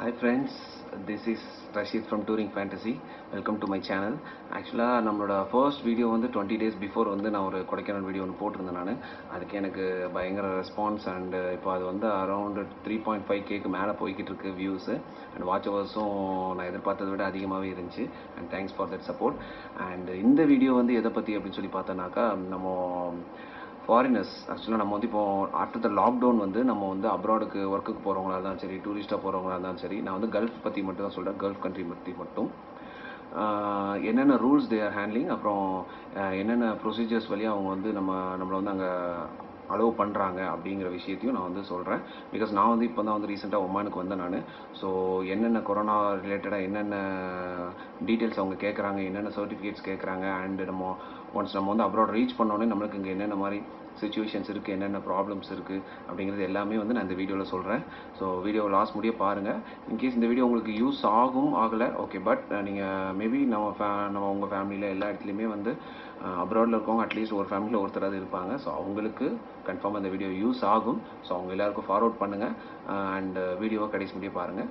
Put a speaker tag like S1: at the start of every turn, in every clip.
S1: Hi friends this is Rasheed from touring fantasy welcome to my channel ஆக்சுவலாக நம்மளோட first video வந்து twenty days before வந்து நான் ஒரு கொடைக்கானல் வீடியோ ஒன்று போட்டிருந்தேன் நான் அதுக்கு எனக்கு பயங்கர ரெஸ்பான்ஸ் அண்ட் இப்போ அது வந்து அரௌண்ட் த்ரீ பாயிண்ட் ஃபைவ் கேக்கு மேலே போய்கிட்டு இருக்கு வியூஸு அண்ட் வாட்ச் ஹவர்ஸும் நான் எதிர்பார்த்ததை விட அதிகமாகவே இருந்துச்சு and thanks for that support and இந்த வீடியோ வந்து எதை பற்றி அப்படின்னு சொல்லி பார்த்தோன்னாக்கா நம்ம ஃபாரினர்ஸ் ஆக்சுவலாக நம்ம வந்து இப்போ ஆஃப்டர் த லாக்டவுன் வந்து நம்ம வந்து அப்ராடுக்கு ஒர்க்குக்கு போகிறவங்களா இருந்தாலும் சரி டூரிஸ்ட்டாக போகிறவங்களா இருந்தாலும் சரி நான் வந்து கல்ஃப் பற்றி மட்டும் தான் சொல்கிறேன் கல்ஃப் கண்ட்ரி பற்றி மட்டும் ஆஹ் என்னென்ன ரூல்ஸ் தே ஆர் ஹேண்ட்லிங் அப்புறம் ஆஹ் என்னென்ன ப்ரொசீஜர்ஸ் வழியாக அவங்க வந்து நம்ம நம்மளை வந்து அங்கே அலோவ் பண்ணுறாங்க அப்படிங்கிற விஷயத்தையும் நான் வந்து சொல்கிறேன் பிகாஸ் நான் வந்து இப்போ தான் வந்து ரீசெண்டாக ஒமானுக்கு வந்தேன் நான் ஸோ என்னென்ன கொரோனா ரிலேட்டடாக என்னென்ன டீட்டெயில்ஸ் அவங்க கேட்குறாங்க என்னென்ன சர்டிஃபிகேட்ஸ் கேட்குறாங்க அண்ட் நம்ம ஒன்ஸ் நம்ம வந்து அப்ராட் ரீச் பண்ணோடனே நம்மளுக்கு இங்கே என்னென்ன மாதிரி சுச்சுவேஷன்ஸ் இருக்குது என்னென்ன ப்ராப்ளம்ஸ் இருக்குது அப்படிங்கிறது எல்லாமே வந்து நான் இந்த வீடியோவில் சொல்கிறேன் ஸோ வீடியோ லாஸ்ட் முடிய பாருங்கள் இன்கேஸ் இந்த வீடியோ உங்களுக்கு யூஸ் ஆகும் ஆகலை ஓகே பட் நீங்கள் மேபி நம்ம ஃபே நம்ம உங்கள் ஃபேமிலியில் எல்லா இடத்துலையுமே வந்து அப்ராடில் இருக்கவங்க அட்லீஸ்ட் ஒரு ஃபேமிலியில் ஒருத்தராவது இருப்பாங்க ஸோ அவங்களுக்கு கன்ஃபார்மாக இந்த வீடியோ யூஸ் ஆகும் ஸோ அவங்க எல்லாருக்கும் ஃபார்வர்ட் பண்ணுங்கள் அண்ட் வீடியோவை கடைசி முடிய பாருங்கள்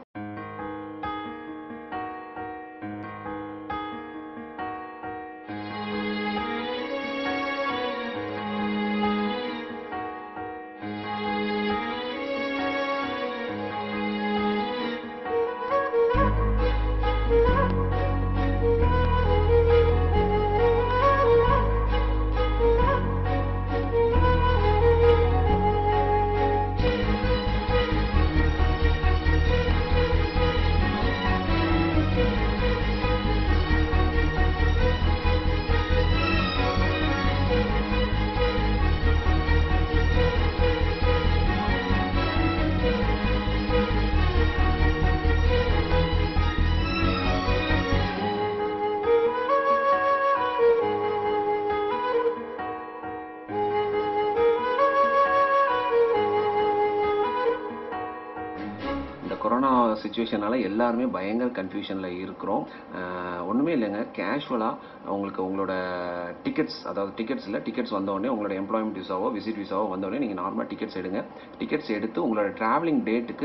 S1: இந்த கொரோனா சுச்சுவேஷனால எல்லாருமே பயங்கர கன்ஃபியூஷனில் இருக்கிறோம் அஹ் ஒண்ணுமே இல்லைங்க கேஷுவலாக உங்களுக்கு உங்களோட டிக்கெட்ஸ் அதாவது டிக்கெட்ஸ் இல்லை டிக்கெட்ஸ் வந்தோடனே உங்களோட எம்ப்ளாய்மெண்ட் விசாவோ விசிட் விசாவோ வந்தோடனே நீங்கள் நார்மலாக டிக்கெட்ஸ் எடுங்க டிக்கெட்ஸ் எடுத்து உங்களோட ட்ராவலிங் டேட்டுக்கு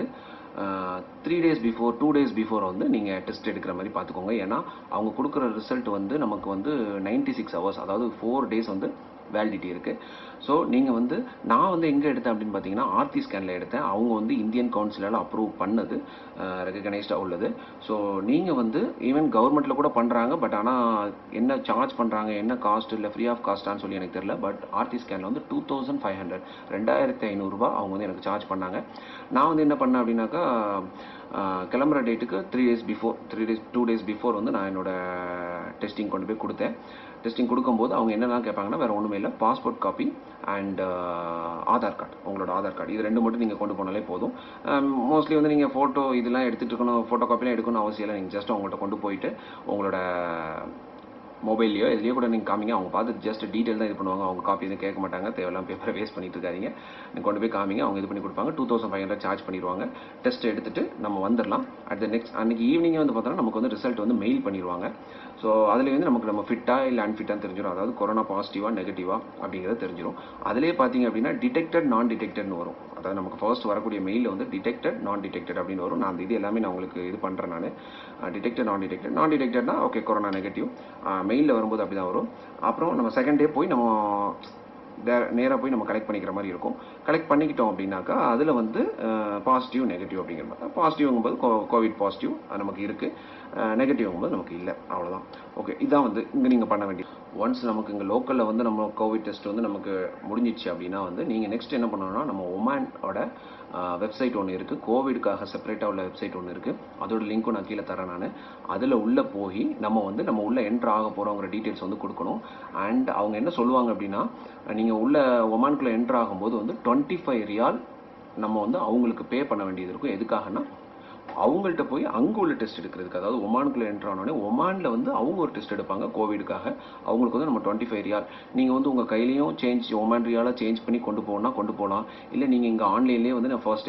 S1: three days before two days before வந்து நீங்கள் டெஸ்ட் எடுக்கிற மாதிரி பார்த்துக்கோங்க ஏன்னா அவங்க கொடுக்குற ரிசல்ட் வந்து நமக்கு வந்து நைன்டி சிக்ஸ் ஹவர்ஸ் அதாவது ஃபோர் டேஸ் வந்து வேலிடிட்டி இருக்குது ஸோ நீங்கள் வந்து நான் வந்து எங்கே எடுத்தேன் அப்படின்னு பார்த்தீங்கன்னா ஆர்த்தி ஸ்கேனில் எடுத்தேன் அவங்க வந்து இந்தியன் கவுன்சிலால் அப்ரூவ் பண்ணது ரெகனைஸ்டாக உள்ளது ஸோ நீங்கள் வந்து ஈவன் கவர்மெண்ட்டில் கூட பண்ணுறாங்க பட் ஆனால் என்ன சார்ஜ் பண்ணுறாங்க என்ன காஸ்ட் இல்லை ஃப்ரீ ஆஃப் காஸ்ட்டான்னு சொல்லி எனக்கு தெரியல பட் ஆர்த்தி ஸ்கேனில் வந்து டூ தௌசண்ட் ஃபைவ் ஹண்ட்ரட் ரெண்டாயிரத்தி ஐநூறுரூபா அவங்க வந்து எனக்கு சார்ஜ் பண்ணாங்க நான் வந்து என்ன பண்ணேன் அப்படின்னாக்கா ஆஹ் கிளம்புற டேட்டுக்கு three days before three days two days before வந்து நான் என்னோட டெஸ்டிங் கொண்டு போய் கொடுத்தேன் டெஸ்டிங் கொடுக்கும்போது அவங்க என்னெல்லாம் கேட்பாங்கன்னா வேறு ஒன்றுமே இல்லை passport copy and Aadhaar card உங்களோட ஆதார் கார்டு இது ரெண்டு மட்டும் நீங்கள் கொண்டு போனாலே போதும் மோஸ்ட்லி வந்து நீங்கள் ஃபோட்டோ இதெல்லாம் எடுத்துகிட்டு இருக்கணும் ஃபோட்டோ காப்பிலாம் எடுக்கணும் அவசியம் இல்லை நீங்கள் ஜஸ்ட் அவங்கள்ட்ட கொண்டு போயிட்டு உங்களோட மொபைல்லையோ இதுலையோ கூட நீங்கள் காமிங்க அவங்க பார்த்து ஜஸ்ட் டீட்டெயில் தான் இது பண்ணுவாங்க அவங்க காப்பி எதுவும் கேட்க மாட்டாங்க தேவையெல்லாம் பேப்பரை வேஸ்ட் பண்ணிட்டு இருக்காதீங்க நீங்கள் கொண்டு போய் காமிங்க அவங்க இது பண்ணி கொடுப்பாங்க two thousand five hundred charge பண்ணிடுவாங்க டெஸ்ட் எடுத்துட்டு நம்ம வந்துடலாம் அட் த நெக்ஸ்ட் அன்றைக்கி ஈவினிங்கே வந்து பார்த்தோன்னா நமக்கு வந்து ரிசல்ட் வந்து மெயில் பண்ணிடுவாங்க ஸோ அதில் வந்து நமக்கு நம்ம ஃபிட்டாக இல்லை அன்ஃபிட்டாக தெரிஞ்சிடும் அதாவது கொரோனா பாசிட்டிவாக நெகட்டிவாக அப்படிங்கிறது தெரிஞ்சிடும் அதிலே பார்த்தீங்க அப்படின்னா டிடெக்டட் நான் டிடெக்டட் வரும் அதாவது நமக்கு ஃபர்ஸ்ட் வரக்கூடிய மெயிலில் வந்து டிடெக்டட் நான் டிடெக்டட் அப்படின்னு வரும் நான் அந்த இது எல்லாமே நான் உங்களுக்கு இது பண்ணுறேன் நான் டிடெக்டட் நான் டிடெக்டட் நான் டிடெக்டட்னா ஓகே கொரோனா நெகட்டிவ் மெயிலில் வரும்போது அப்படி தான் வரும் அப்புறம் நம்ம செகண்ட் டே போய் நம்ம நேராக போய் நம்ம கலெக்ட் பண்ணிக்கிற மாதிரி இருக்கும் கலெக்ட் பண்ணிக்கிட்டோம் அப்படின்னாக்கா அதில் வந்து பாசிட்டிவ் நெகட்டிவ் அப்படிங்கிற மாதிரி பாசிட்டிவ்ங்கும்போது கோ கோவிட் பாசிட்டிவ் நமக்கு இருக்குது நெகட்டிவ்ங்கும்போது நமக்கு இல்லை அவ்வளோதான் ஓகே இதான் வந்து இங்கே நீங்கள் பண்ண வேண்டியது ஒன்ஸ் நமக்கு இங்கே லோக்கலில் வந்து நம்ம கோவிட் டெஸ்ட் வந்து நமக்கு முடிஞ்சிச்சு அப்படின்னா வந்து நீங்கள் நெக்ஸ்ட் என்ன பண்ணணும்னா நம்ம ஒமானோட வெப்சைட் ஒன்று இருக்குது கோவிடுக்காக செப்பரேட்டாக உள்ள வெப்சைட் ஒன்று இருக்குது அதோட லிங்க்கும் நான் கீழே தரேன் நான் அதில் உள்ளே போய் நம்ம வந்து நம்ம உள்ளே என்ட்ரு ஆக போகிறோங்கிற டீட்டெயில்ஸ் வந்து கொடுக்கணும் அண்ட் அவங்க என்ன சொல்லுவாங்க அப்படின்னா நீங்கள் உள்ள ஒமான்குள்ளே என்ட்ரு ஆகும்போது வந்து டுவெண்ட்டி ஃபைவ் ரியால் நம்ம வந்து அவங்களுக்கு பே பண்ண வேண்டியது இருக்கும் எதுக்காகனா அவங்கள்ட்ட போய் அங்கே உள்ள டெஸ்ட் எடுக்கிறதுக்கு அதாவது ஒமானுக்குள்ளே என்ட்ரு ஆனோடனே ஒமானில் வந்து அவங்க ஒரு டெஸ்ட் எடுப்பாங்க கோவிடுக்காக அவங்களுக்கு வந்து நம்ம டுவெண்ட்டி ஃபைவ் ரியால் நீங்கள் வந்து உங்கள் கையிலையும் சேஞ்ச் ஒமான் ரியாலாக சேஞ்ச் பண்ணி கொண்டு போகணும்னா கொண்டு போகலாம் இல்லை நீங்கள் இங்கே ஆன்லைன்லேயே வந்து நான் ஃபர்ஸ்ட் டே வந்து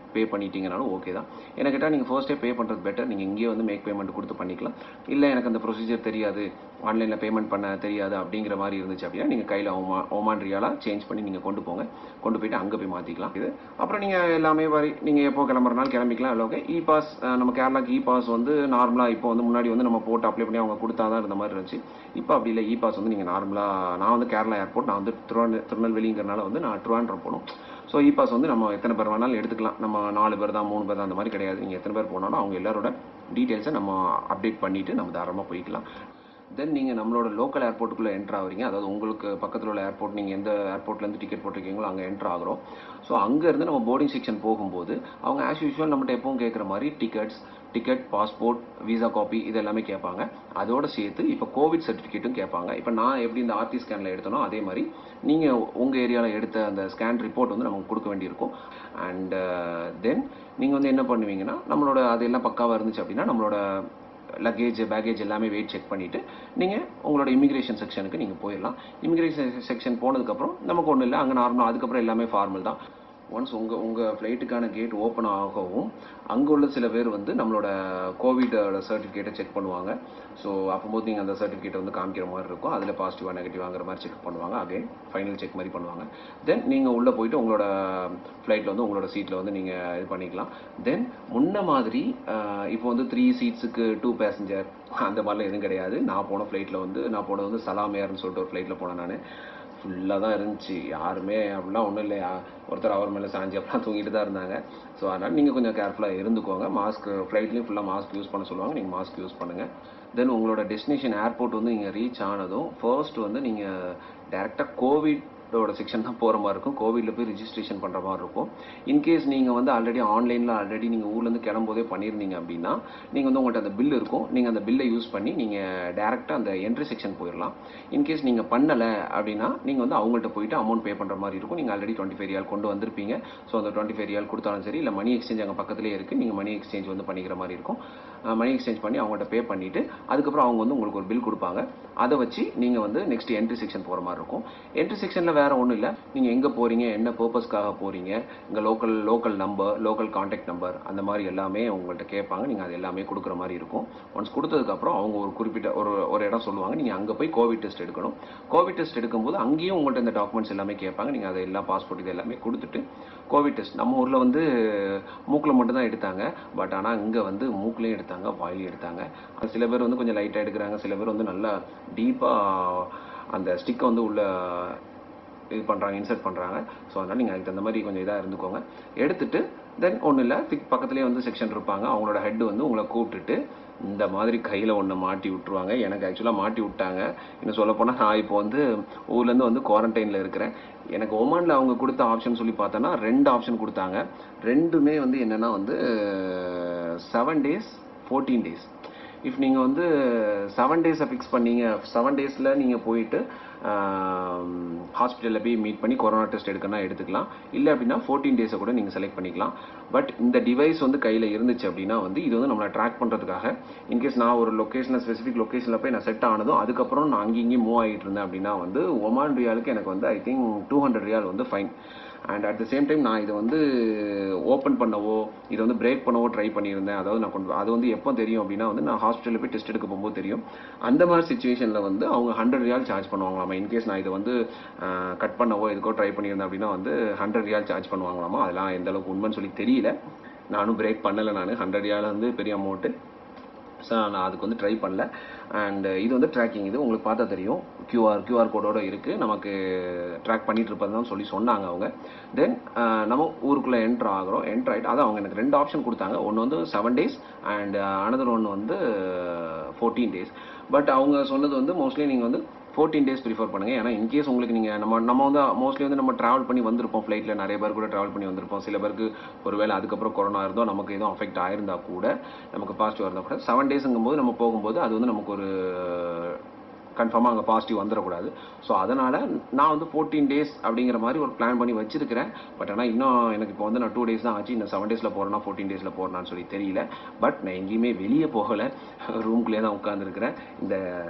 S1: பே பண்ணிட்டீங்கனாலும் ஓகே தான் எனக்கு கேட்டால் நீங்கள் ஃபர்ஸ்ட்டே பே பண்ணுறது பெட்டர் நீங்கள் இங்கேயே வந்து மேக் பேமெண்ட் கொடுத்து பண்ணிக்கலாம் இல்லை எனக்கு அந்த ப்ரொசீஜர் தெரியாது ஆன்லைனில் பேமெண்ட் பண்ண தெரியாது அப்படிங்கிற மாதிரி இருந்துச்சு அப்படின்னா நீங்கள் கையில் ஓமா ஓமான் ரியாலாக சேஞ்ச் பண்ணி நீங்கள் கொண்டு போங்க கொண்டு போயிட்டு அங்கே போய் மாற்றிக்கலாம் இது அப்புறம் நீங்கள் எல்லாமே வரி நீங்கள் எப்போ கிளம்புறனாலும் கிளம்பிக்கலாம் இல்லை ஓகே இ பாஸ் நம்ம கேரளாக்கு இ பாஸ் வந்து நார்மலாக இப்போ வந்து முன்னாடி வந்து நம்ம போட்டு அப்ளை பண்ணி அவங்க கொடுத்தா தான் இருந்த மாதிரி இருந்துச்சு இப்போ அப்படி இல்லை இ பாஸ் வந்து நீங்கள் நார்மலாக நான் வந்து கேரளா ஏர்போர்ட் நான் வந்து திருவண்ண திருநெல்வேலிங்கிறனால வந்து நான் ட்ரிவாண்ட்ரம் போகணும் ஸோ இ பாஸ் வந்து நம்ம எத்தனை பேர் வேணாலும் எடுத்துக்கலாம் நம்ம நாலு பேர் தான் மூணு பேர் தான் அந்த மாதிரி கிடையாது நீங்கள் எத்தனை பேர் போனாலும் அவங்க எல்லாரோட டீட்டெயில்ஸை நம்ம அப்டேட் பண்ணிவிட்டு நம்ம தாராளமாக போய்க்கலாம் தென் நீங்கள் நம்மளோட லோக்கல் ஏர்போர்ட்டுக்குள்ளே என்ட்ரு ஆகுறீங்க அதாவது உங்களுக்கு பக்கத்தில் உள்ள ஏர்போர்ட் நீங்கள் எந்த ஏர்போர்ட்லேருந்து டிக்கெட் போட்டிருக்கீங்களோ அங்கே என்ட்ரு ஆகிறோம் ஸோ அங்கேருந்து நம்ம போர்டிங் செக்ஷன் போகும்போது அவங்க ஆஸ் யூஷுவல் நம்மகிட்ட எப்பவும் கேட்குற மாதிரி tickets ticket passport visa copy இது எல்லாமே கேட்பாங்க அதோட சேர்த்து இப்போ கோவிட் சர்டிஃபிகேட்டும் கேட்பாங்க இப்போ நான் எப்படி இந்த ஆர்டி ஸ்கேனில் எடுத்தனோ அதே மாதிரி நீங்கள் உங்கள் ஏரியாவில் எடுத்த அந்த ஸ்கேன் ரிப்போர்ட் வந்து நமக்கு கொடுக்க வேண்டியிருக்கும் அண்ட் தென் நீங்கள் வந்து என்ன பண்ணுவீங்கன்னா நம்மளோட அதெல்லாம் பக்காவாக இருந்துச்சு அப்படின்னா நம்மளோட லக்கேஜ் பேக்கேஜ் எல்லாமே வெயிட் செக் பண்ணிவிட்டு நீங்கள் உங்களோட இமிகிரேஷன் செக்ஷனுக்கு நீங்கள் போயிடலாம் இமிகிரேஷன் செக்ஷன் போனதுக்கப்புறம் நமக்கு ஒன்றும் இல்லை அங்கே நார்மலாக அதுக்கப்புறம் எல்லாமே ஃபார்மல் தான் ஒன்ஸ் உங்கள் உங்கள் ஃப்ளைட்டுக்கான கேட் ஓப்பன் ஆகவும் அங்கே உள்ள சில பேர் வந்து நம்மளோட கோவிடோட சர்டிஃபிகேட்டை செக் பண்ணுவாங்க ஸோ அப்போது நீங்கள் அந்த சர்டிஃபிகேட்டை வந்து காமிக்கிற மாதிரி இருக்கும் அதில் பாசிட்டிவாக நெகட்டிவாங்கிற மாதிரி செக் பண்ணுவாங்க அகைன் ஃபைனல் செக் மாதிரி பண்ணுவாங்க தென் நீங்கள் உள்ளே போயிட்டு உங்களோட ஃப்ளைட்டில் வந்து உங்களோட சீட்டில் வந்து நீங்கள் இது பண்ணிக்கலாம் தென் முன்ன மாதிரி இப்போ வந்து த்ரீ சீட்ஸுக்கு டூ பேசஞ்சர் அந்த மாதிரிலாம் எதுவும் கிடையாது நான் போன ஃப்ளைட்டில் வந்து நான் போனது வந்து சலாம் ஏர்னு சொல்லிட்டு ஒரு ஃப்ளைட்டில் போனேன் நான் ஃபுல்லாக தான் இருந்துச்சு யாருமே அப்படிலாம் ஒன்றும் இல்லையா ஒருத்தர் அவர் மேலே சாஞ்சி அப்படிலாம் தூங்கிட்டு தான் இருந்தாங்க ஸோ அதனால் நீங்கள் கொஞ்சம் கேர்ஃபுல்லாக இருந்துக்கோங்க மாஸ்க் ஃப்ளைட்லேயும் ஃபுல்லாக மாஸ்க் யூஸ் பண்ண சொல்லுவாங்க நீங்கள் மாஸ்க் யூஸ் பண்ணுங்கள் தென் உங்களோட டெஸ்டினேஷன் ஏர்போர்ட் வந்து நீங்கள் ரீச் ஆனதும் ஃபர்ஸ்ட் வந்து நீங்கள் டேரெக்டாக கோவிட் ஓட செக்ஷன் தான் போகிற மாதிரி இருக்கும் கோவிடில் போய் ரிஜிஸ்ட்ரேஷன் பண்ணுற மாதிரி இருக்கும் இன்கேஸ் நீங்கள் வந்து ஆல்ரெடி ஆன்லைனில் ஆல்ரெடி நீங்கள் ஊர்லேருந்து கிளம்போதே பண்ணியிருந்தீங்க அப்படின்னா நீங்கள் வந்து உங்கள்கிட்ட அந்த பில் இருக்கும் நீங்கள் அந்த பில்லை யூஸ் பண்ணி நீங்கள் டேரெக்டாக அந்த என்ட்ரி செக்ஷன் போயிடலாம் இன்கேஸ் நீங்கள் பண்ணலை அப்படின்னா நீங்கள் வந்து அவங்கள்ட்ட போயிட்டு அமௌண்ட் பே பண்ணுற மாதிரி இருக்கும் நீங்கள் ஆல்ரெடி டுவெண்ட்டி ஃபைவ் ரியால் கொண்டு வந்திருப்பீங்க ஸோ அந்த டுவெண்ட்டி ஃபைவ் ரியால் கொடுத்தாலும் சரி இல்லை மணி எக்ஸ்சேஞ்ச் அங்கே பக்கத்துலேயே இருக்குது நீங்கள் மணி எக்ஸ்சேஞ்ச் வந்து பண்ணிக்கிற மாதிரி இருக்கும் மணி எக்ஸ்சேஞ்ச் பண்ணி அவங்கள்ட்ட பே பண்ணிவிட்டு அதுக்கப்புறம் அவங்க வந்து உங்களுக்கு ஒரு பில் கொடுப்பாங்க அதை வச்சு நீங்கள் வந்து நெக்ஸ்ட் என்ட்ரி செக்ஷன் போகிற மாதிரி இருக்கும் என்ட்ரி செக்ஷனில் வேறு ஒன்றும் இல்லை நீங்கள் எங்கே போகிறீங்க என்ன பர்பஸ்க்காக போகிறீங்க இங்கே local local number local contact number அந்த மாதிரி எல்லாமே உங்கள்கிட்ட கேட்பாங்க நீங்கள் அது எல்லாமே கொடுக்குற மாதிரி இருக்கும் ஒன்ஸ் கொடுத்ததுக்கப்புறம் அவங்க ஒரு குறிப்பிட்ட ஒரு ஒரு இடம் சொல்லுவாங்க நீங்கள் அங்கே போய் கோவிட் டெஸ்ட் எடுக்கணும் கோவிட் டெஸ்ட் எடுக்கும்போது அங்கேயும் உங்கள்கிட்ட இந்த டாக்குமெண்ட்ஸ் எல்லாமே கேட்பாங்க நீங்கள் அதை எல்லாம் பாஸ்போர்ட் இது எல்லாமே கொடுத்துட்டு கோவிட் டெஸ்ட் நம்ம ஊரில் வந்து மூக்கில் மட்டும் தான் எடுத்தாங்க பட் ஆனால் இங்கே வந்து மூக்குலேயும் எடுத்தாங்க வாயிலையும் எடுத்தாங்க அது சில பேர் வந்து கொஞ்சம் லைட்டாக எடுக்கிறாங்க சில பேர் வந்து நல்லா டீப்பாக அந்த ஸ்டிக்கை வந்து உள்ள இது பண்ணுறாங்க இன்சர்ட் பண்ணுறாங்க ஸோ அதனால் நீங்கள் அதுக்கு தகுந்த மாதிரி கொஞ்சம் இதாக இருந்துக்கோங்க எடுத்துட்டு தென் ஒன்றும் இல்லை திக் பக்கத்துலேயே வந்து செக்ஷன் இருப்பாங்க அவங்களோட ஹெட் வந்து உங்களை கூப்பிட்டுட்டு இந்த மாதிரி கையில் ஒன்று மாட்டி விட்ருவாங்க எனக்கு ஆக்சுவலாக மாட்டி விட்டாங்க இன்னும் சொல்லப்போனால் நான் இப்போ வந்து ஊர்லேருந்து வந்து குவாரண்டைனில் இருக்கிறேன் எனக்கு ஒமானில் அவங்க கொடுத்த ஆப்ஷன் சொல்லி பார்த்தோன்னா ரெண்டு ஆப்ஷன் கொடுத்தாங்க ரெண்டுமே வந்து என்னென்னா வந்து seven days fourteen days if நீங்கள் வந்து செவன் டேஸை ஃபிக்ஸ் பண்ணீங்க செவன் டேஸில் நீங்கள் போயிட்டு ஹாஸ்பிட்டலில் போய் மீட் பண்ணி கொரோனா டெஸ்ட் எடுக்கணும்னா எடுத்துக்கலாம் இல்லை அப்படின்னா ஃபோர்டீன் டேஸை கூட நீங்கள் செலக்ட் பண்ணிக்கலாம் பட் இந்த டிவைஸ் வந்து கையில் இருந்துச்சு அப்படின்னா வந்து இது வந்து நம்மளை ட்ராக் பண்ணுறதுக்காக இன்கேஸ் நான் ஒரு லொக்கேஷனில் ஸ்பெசிஃபிக் லொக்கேஷனில் போய் நான் செட் ஆனதும் அதுக்கப்புறம் நான் அங்கேயும் இங்கேயும் மூவ் ஆகிட்டு இருந்தேன் அப்படின்னா வந்து ஒமான் ரியாலுக்கு எனக்கு வந்து I think two hundred riyal வந்து fine and at the same time நான் இதை வந்து ஓப்பன் பண்ணவோ இதை வந்து பிரேக் பண்ணவோ ட்ரை பண்ணியிருந்தேன் அதாவது நான் கொண்டு அது வந்து எப்போ தெரியும் அப்படின்னா வந்து நான் ஹாஸ்பிட்டலில் போய் டெஸ்ட் எடுக்க போகும்போது தெரியும் அந்த மாதிரி சுச்சுவேஷனில் வந்து அவங்க ஹண்ட்ரட் ரியால் சார்ஜ் பண்ணுவாங்களாமா இன்கேஸ் நான் இதை வந்து கட் பண்ணவோ இதுக்கோ ட்ரை பண்ணியிருந்தேன் அப்படின்னா வந்து ஹண்ட்ரட் ரியால் சார்ஜ் பண்ணுவாங்களாமா அதெல்லாம் எந்த அளவுக்கு உண்மைன்னு சொல்லி தெரியல நானும் பிரேக் பண்ணலை நான் ஹண்ட்ரட் ரியால் வந்து பெரிய அமௌண்ட்டு ஸோ நான் அதுக்கு வந்து ட்ரை பண்ணல அண்ட் இது வந்து ட்ராக்கிங் இது உங்களுக்கு பார்த்தா தெரியும் கியூஆர் கியூஆர் கோடோட இருக்குது நமக்கு ட்ராக் பண்ணிட்டு இருப்பதுதான் சொல்லி சொன்னாங்க அவங்க தென் நம்ம ஊருக்குள்ளே என்ட்ரு ஆகிறோம் என்ட்ரு ஆகிட்டு அதான் அவங்க எனக்கு ரெண்டு ஆப்ஷன் கொடுத்தாங்க ஒன்று வந்து செவன் டேஸ் அண்ட் அனதர் ஒன்று வந்து ஃபோர்டீன் டேஸ் பட் அவங்க சொன்னது வந்து மோஸ்ட்லி நீங்கள் வந்து ஃபோர்டீன் டேஸ் ப்ரிஃபர் பண்ணுங்கள் ஏன்னா இன்கேஸ் உங்களுக்கு நீங்கள் நம்ம நம்ம வந்து மோஸ்ட்லி வந்து நம்ம ட்ராவல் பண்ணி வந்திருப்போம் ஃப்ளைட்டில் நிறைய பேர் கூட ட்ராவல் பண்ணி வந்திருப்போம் சில பேருக்கு ஒருவேளை அதுக்கப்புறம் கொரோனா இருந்தோ நமக்கு எதுவும் அஃபெக்ட் ஆயிருந்தா கூட நமக்கு பாசிட்டிவ் இருந்தால் கூட செவன் டேஸுங்கும் போது நம்ம போகும்போது அது வந்து நமக்கு ஒரு கன்ஃபார்மாக அங்கே பாசிட்டிவ் வந்துடக்கூடாது ஸோ அதனால் நான் வந்து ஃபோர்டீன் டேஸ் அப்படிங்கிற மாதிரி ஒரு பிளான் பண்ணி வச்சிருக்கிறேன் பட் ஆனால் இன்னும் எனக்கு இப்போ வந்து நான் டூ டேஸ் தான் ஆச்சு இந்த செவன் டேஸில் போகிறேன்னா ஃபோர்டீன் டேஸில் போகிறேன்னு சொல்லி தெரியல பட் நான் எங்கேயுமே வெளியே போகலை ரூம்குள்ளேயே தான் உட்காந்துருக்கிறேன் இந்த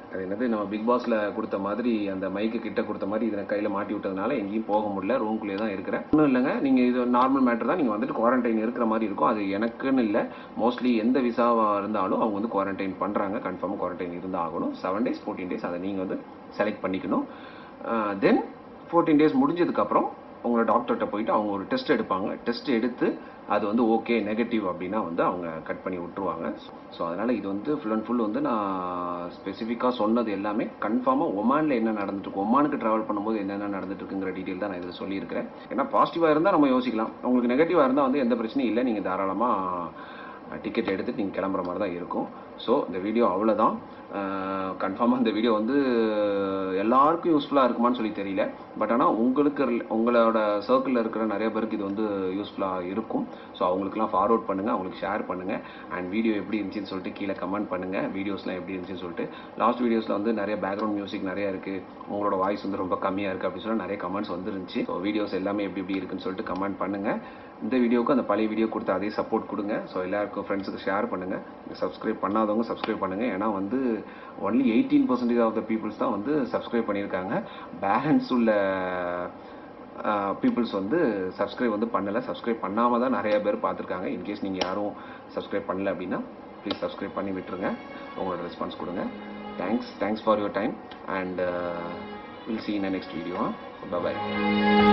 S1: அது என்னது நம்ம பிக் பாஸ்ல கொடுத்த மாதிரி அந்த மைக்கு கிட்ட கொடுத்த மாதிரி இதை கையில் மாட்டி விட்டதுனால எங்கேயும் போக முடியல ரூம்குள்ளேயே தான் இருக்கிறேன் ஒன்றும் இல்லைங்க நீங்கள் இது நார்மல் மேட்டர் தான் நீங்கள் வந்துட்டு குவாரண்டைன் இருக்கிற மாதிரி இருக்கும் அது எனக்குன்னு இல்லை மோஸ்ட்லி எந்த விசாவாக இருந்தாலும் அவங்க வந்து குவாரண்டைன் பண்ணுறாங்க கன்ஃபார்மாக குவாரண்டைன் இருந்தால் ஆகணும் செவன் டேஸ் ஃபோர்டீன் டேஸ் அதை நீங்கள் வந்து செலக்ட் பண்ணிக்கணும் தென் ஃபோர்டீன் டேஸ் முடிஞ்சதுக்கப்புறம் உங்களோட டாக்டர்கிட்ட போயிட்டு அவங்க ஒரு டெஸ்ட் எடுப்பாங்க டெஸ்ட் எடுத்து அது வந்து ஓகே நெகட்டிவ் அப்படின்னா வந்து அவங்க கட் பண்ணி விட்டுருவாங்க ஸோ அதனால் இது வந்து ஃபுல் அண்ட் ஃபுல் வந்து நான் ஸ்பெசிஃபிக்காக சொன்னது எல்லாமே கன்ஃபார்மாக ஒமானில் என்ன நடந்துட்டு இருக்கு ஒமானுக்கு ட்ராவல் பண்ணும்போது என்னென்ன நடந்துட்டு இருக்குங்கிற டீட்டெயில் தான் நான் இதில் சொல்லியிருக்கிறேன் ஏன்னா பாசிட்டிவாக இருந்தால் நம்ம யோசிக்கலாம் உங்களுக்கு நெகட்டிவாக இருந்தால் வந்து எந்த பிரச்சனையும் இல்லை நீங்கள் தாராளமாக டிக்கெட் எடுத்துட்டு நீங்கள் கிளம்புற மாதிரி தான் இருக்கும் ஸோ இந்த வீடியோ அவ்வளோதான் கன்ஃபார்மாக இந்த வீடியோ வந்து எல்லாருக்கும் யூஸ்ஃபுல்லாக இருக்குமான்னு சொல்லி தெரியல பட் ஆனால் உங்களுக்கு rel- உங்களோட சர்க்கிளில் இருக்கிற நிறைய பேருக்கு இது வந்து யூஸ்ஃபுல்லாக இருக்கும் ஸோ அவங்களுக்குலாம் ஃபார்வர்ட் பண்ணுங்கள் அவங்களுக்கு ஷேர் பண்ணுங்கள் அண்ட் வீடியோ எப்படி இருந்துச்சுன்னு சொல்லிட்டு கீழே கமெண்ட் பண்ணுங்கள் வீடியோஸ்லாம் எப்படி இருந்துச்சுன்னு சொல்லிட்டு லாஸ்ட் வீடியோஸில் வந்து நிறைய பேக்ரவுண்ட் மியூசிக் நிறைய இருக்குது உங்களோட வாய்ஸ் வந்து ரொம்ப கம்மியாக இருக்குது அப்படின்னு சொல்லி நிறைய கமெண்ட்ஸ் வந்துருந்துச்சு ஸோ வீடியோஸ் எல்லாமே எப்படி எப்படி இருக்குன்னு சொல்லிட்டு கமெண்ட் பண்ணுங்கள் இந்த வீடியோவுக்கு அந்த பழைய வீடியோ கொடுத்து அதே சப்போர்ட் கொடுங்க ஸோ எல்லாருக்கும் ஃப்ரெண்ட்ஸுக்கு ஷேர் பண்ணுங்கள் சப்ஸ்கிரைப் பண்ணாதவங்க சப்ஸ்கிரைப் பண்ணுங்கள் ஏன்னா வந்து only eighteen percentage of the peoples தான் வந்து சப்ஸ்கிரைப் பண்ணியிருக்காங்க பேலன்ஸ் உள்ள பீப்புள்ஸ் வந்து சப்ஸ்கிரைப் வந்து பண்ணலை சப்ஸ்கிரைப் பண்ணாமல் தான் நிறைய பேர் பார்த்துருக்காங்க இன்கேஸ் நீங்கள் யாரும் சப்ஸ்கிரைப் பண்ணல அப்படின்னா ப்ளீஸ் சப்ஸ்கிரைப் பண்ணி விட்டுருங்க உங்களோட ரெஸ்பான்ஸ் கொடுங்க thanks thanks for your time and will see in the next video. Bye bye.